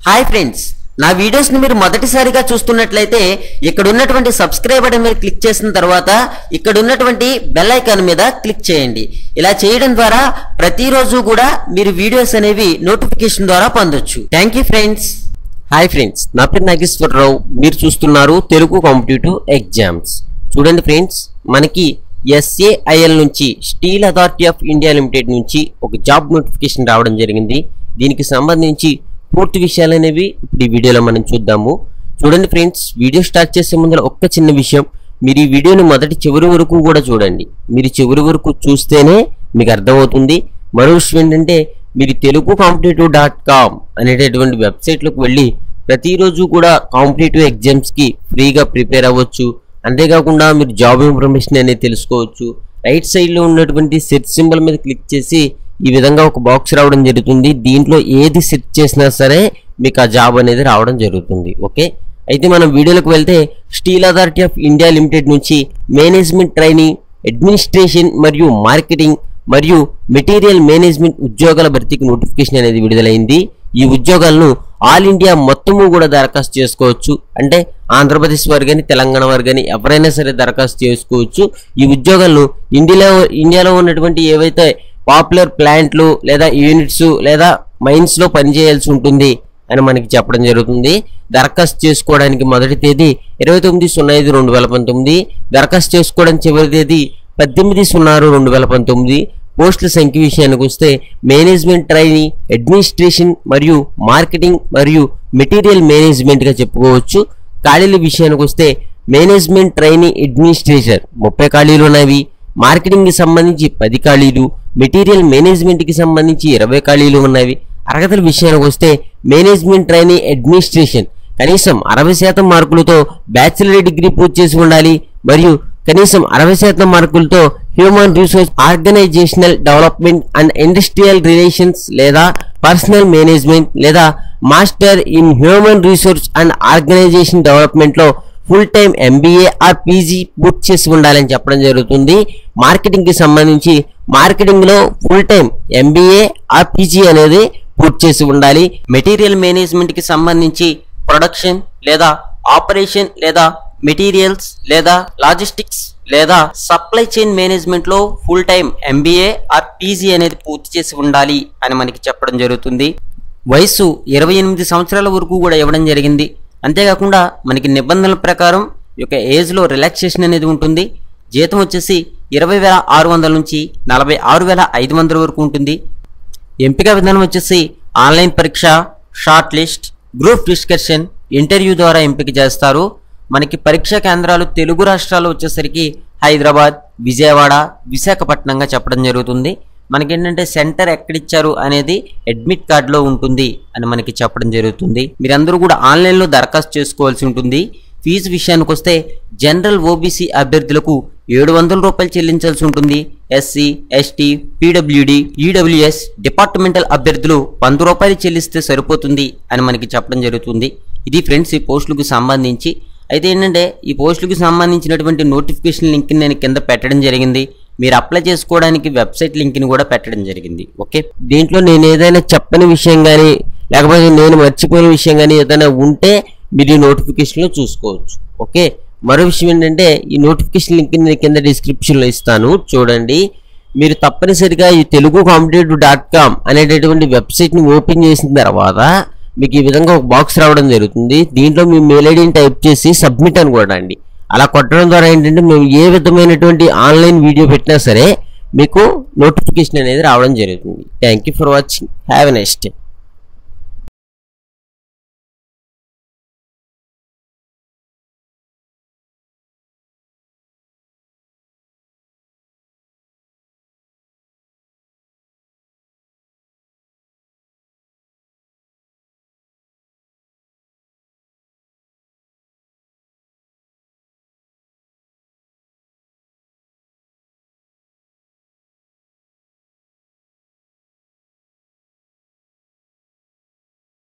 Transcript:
hi friends నా videos ని మీరు మొదటిసారిగా చూస్తున్నట్లయితే ఇక్కడ ఉన్నటువంటి సబ్స్క్రైబ్ బటన్ మీద క్లిక్ చేసిన తర్వాత ఇక్కడ ఉన్నటువంటి బెల్ ఐకాన్ మీద క్లిక్ చేయండి ఇలా చేయడం ద్వారా ప్రతిరోజు కూడా మీరు వీడియోస్ అనేవి నోటిఫికేషన్ ద్వారా పొందొచ్చు thank you friends hi friends నా పేరు నాగేశ్వరరావు మీరు చూస్తున్నారు తెలుగు కాంపిటేటివ్ ఎగ్జామ్స్ చూడండి ఫ్రెండ్స్ మనకి ఎస్ఏఐఎల్ నుంచి steel authority of India limited నుంచి ఒక జాబ్ నోటిఫికేషన్ రావడం జరిగింది దీనికి సంబంధించి పూర్తి విషయాలు అనేవి ఇప్పుడు ఈ వీడియోలో మనం చూద్దాము చూడండి ఫ్రెండ్స్ వీడియో స్టార్ట్ చేసే ముందర ఒక్క చిన్న విషయం మీరు ఈ వీడియోని మొదటి చివరి వరకు కూడా చూడండి మీరు చివరి వరకు చూస్తేనే మీకు అర్థమవుతుంది మరో విషయం ఏంటంటే మీరు తెలుగు కాంపిటేటివ్ డాట్ కామ్ అనేటటువంటి వెబ్సైట్లోకి వెళ్ళి ప్రతిరోజు కూడా కాంపిటేటివ్ ఎగ్జామ్స్కి ఫ్రీగా ప్రిపేర్ అవ్వచ్చు అంతేకాకుండా మీరు జాబ్ ఇన్ఫర్మేషన్ అనేది తెలుసుకోవచ్చు రైట్ సైడ్లో ఉన్నటువంటి సెర్చ్ సింబల్ మీద క్లిక్ చేసి ఈ విధంగా ఒక బాక్స్ రావడం జరుగుతుంది దీంట్లో ఏది సెర్చ్ చేసినా సరే మీకు ఆ జాబ్ అనేది రావడం జరుగుతుంది ఓకే అయితే మనం వీడియోలోకి వెళ్తే steel authority of India limited నుంచి మేనేజ్మెంట్ ట్రైనింగ్ అడ్మినిస్ట్రేషన్ మరియు మార్కెటింగ్ మరియు మెటీరియల్ మేనేజ్మెంట్ ఉద్యోగాల భర్తీకి నోటిఫికేషన్ అనేది విడుదలైంది ఈ ఉద్యోగాలను ఆల్ ఇండియా మొత్తము కూడా దరఖాస్తు చేసుకోవచ్చు అంటే ఆంధ్రప్రదేశ్ వారు కానీ తెలంగాణ వారు కానీ ఎవరైనా సరే దరఖాస్తు చేసుకోవచ్చు ఈ ఉద్యోగాలను ఇండియాలో ఇండియాలో ఉన్నటువంటి ఏవైతే పాపులర్ ప్లాంట్లు లేదా యూనిట్స్ లేదా మైన్స్ లో పనిచేయాల్సి ఉంటుంది అని మనకి చెప్పడం జరుగుతుంది దరఖాస్తు చేసుకోవడానికి మొదటి తేదీ ఇరవై తొమ్మిది సున్నా ఐదు రెండు వేల పంతొమ్మిది దరఖాస్తు చేసుకోవడానికి చివరి తేదీ పద్దెనిమిది సున్నా ఆరు రెండు వేల పంతొమ్మిది పోస్టుల సంఖ్య విషయానికి వస్తే మేనేజ్మెంట్ ట్రైనింగ్ అడ్మినిస్ట్రేషన్ మరియు మార్కెటింగ్ మరియు మెటీరియల్ మేనేజ్మెంట్గా చెప్పుకోవచ్చు ఖాళీల విషయానికి వస్తే మేనేజ్మెంట్ ట్రైనింగ్ అడ్మినిస్ట్రేటర్ ముప్పై ఖాళీలు ఉన్నవి మార్కెటింగ్కి సంబంధించి పది ఖాళీలు మెటీరియల్ మేనేజ్మెంట్కి సంబంధించి ఇరవై ఖాళీలు ఉన్నవి అర్హతల విషయానికి వస్తే మేనేజ్మెంట్ ట్రైనింగ్ అడ్మినిస్ట్రేషన్ కనీసం అరవై శాతం మార్కులతో బ్యాచిలర్ డిగ్రీ పూర్తి చేసి ఉండాలి మరియు కనీసం అరవై శాతం మార్కులతో human resource organizational development and industrial relations లేదా పర్సనల్ మేనేజ్మెంట్ లేదా master in human resource and organization development లో full time MBA or PG పూర్తి చేసి ఉండాలని చెప్పడం జరుగుతుంది మార్కెటింగ్ కి సంబంధించి మార్కెటింగ్ లో full time MBA or PG అనేది పూర్తి చేసి ఉండాలి మెటీరియల్ మేనేజ్మెంట్ కి సంబంధించి ప్రొడక్షన్ లేదా ఆపరేషన్ లేదా మెటీరియల్స్ లేదా లాజిస్టిక్స్ లేదా సప్లై చైన్ మేనేజ్మెంట్ లో full time MBA or PG అనేది పూర్తి చేసి ఉండాలి అని మనకి చెప్పడం జరుగుతుంది వయసు ఇరవై ఎనిమిది సంవత్సరాల వరకు కూడా ఇవ్వడం జరిగింది అంతేకాకుండా మనకి నిబంధనల ప్రకారం ఈ యొక్క ఏజ్లో రిలాక్సేషన్ అనేది ఉంటుంది జీతం వచ్చేసి ఇరవై వేల ఆరు వందల నుంచి నలభై ఆరు వేల ఐదు వందల వరకు ఉంటుంది ఎంపిక విధానం వచ్చేసి ఆన్లైన్ పరీక్ష shortlist group discussion interview ద్వారా ఎంపిక చేస్తారు మనకి పరీక్షా కేంద్రాలు తెలుగు రాష్ట్రాలు వచ్చేసరికి హైదరాబాద్ విజయవాడ విశాఖపట్నంగా చెప్పడం జరుగుతుంది మనకేంటంటే సెంటర్ ఎక్కడిచ్చారు అనేది అడ్మిట్ కార్డులో ఉంటుంది అని మనకి చెప్పడం జరుగుతుంది మీరందరూ కూడా ఆన్లైన్లో దరఖాస్తు చేసుకోవాల్సి ఉంటుంది ఫీజు విషయానికి వస్తే జనరల్ ఓబీసీ అభ్యర్థులకు ఏడు వందల రూపాయలు చెల్లించాల్సి ఉంటుంది SC ST PWD EWS departmental అభ్యర్థులు వంద రూపాయలు చెల్లిస్తే సరిపోతుంది అని మనకి చెప్పడం జరుగుతుంది ఇది ఫ్రెండ్స్ ఈ పోస్టులకు సంబంధించి అయితే ఏంటంటే ఈ పోస్టులకు సంబంధించినటువంటి నోటిఫికేషన్ లింక్ నేను కింద పెట్టడం జరిగింది మీరు అప్లై చేసుకోవడానికి వెబ్సైట్ లింక్ని కూడా పెట్టడం జరిగింది ఓకే దీంట్లో నేను ఏదైనా చెప్పని విషయం కానీ లేకపోతే నేను మర్చిపోయిన విషయం కానీ ఏదైనా ఉంటే మీరు ఈ నోటిఫికేషన్లో చూసుకోవచ్చు ఓకే మరో విషయం ఏంటంటే ఈ నోటిఫికేషన్ లింక్ నేను కింద డిస్క్రిప్షన్లో ఇస్తాను చూడండి మీరు తప్పనిసరిగా ఈ తెలుగు కాంపిటేటివ్ డాట్ కామ్ అనేటటువంటి వెబ్సైట్ని ఓపెన్ చేసిన తర్వాత మీకు ఈ విధంగా ఒక బాక్స్ రావడం జరుగుతుంది దీంట్లో మీ మెయిల్ ఐడిని టైప్ చేసి సబ్మిట్ అని కొట్టండి అలా కొట్టడం ద్వారా ఏంటంటే మేము ఏ విధమైనటువంటి ఆన్లైన్ వీడియో పెట్టినా సరే మీకు నోటిఫికేషన్ అనేది రావడం జరుగుతుంది thank you for watching have a next day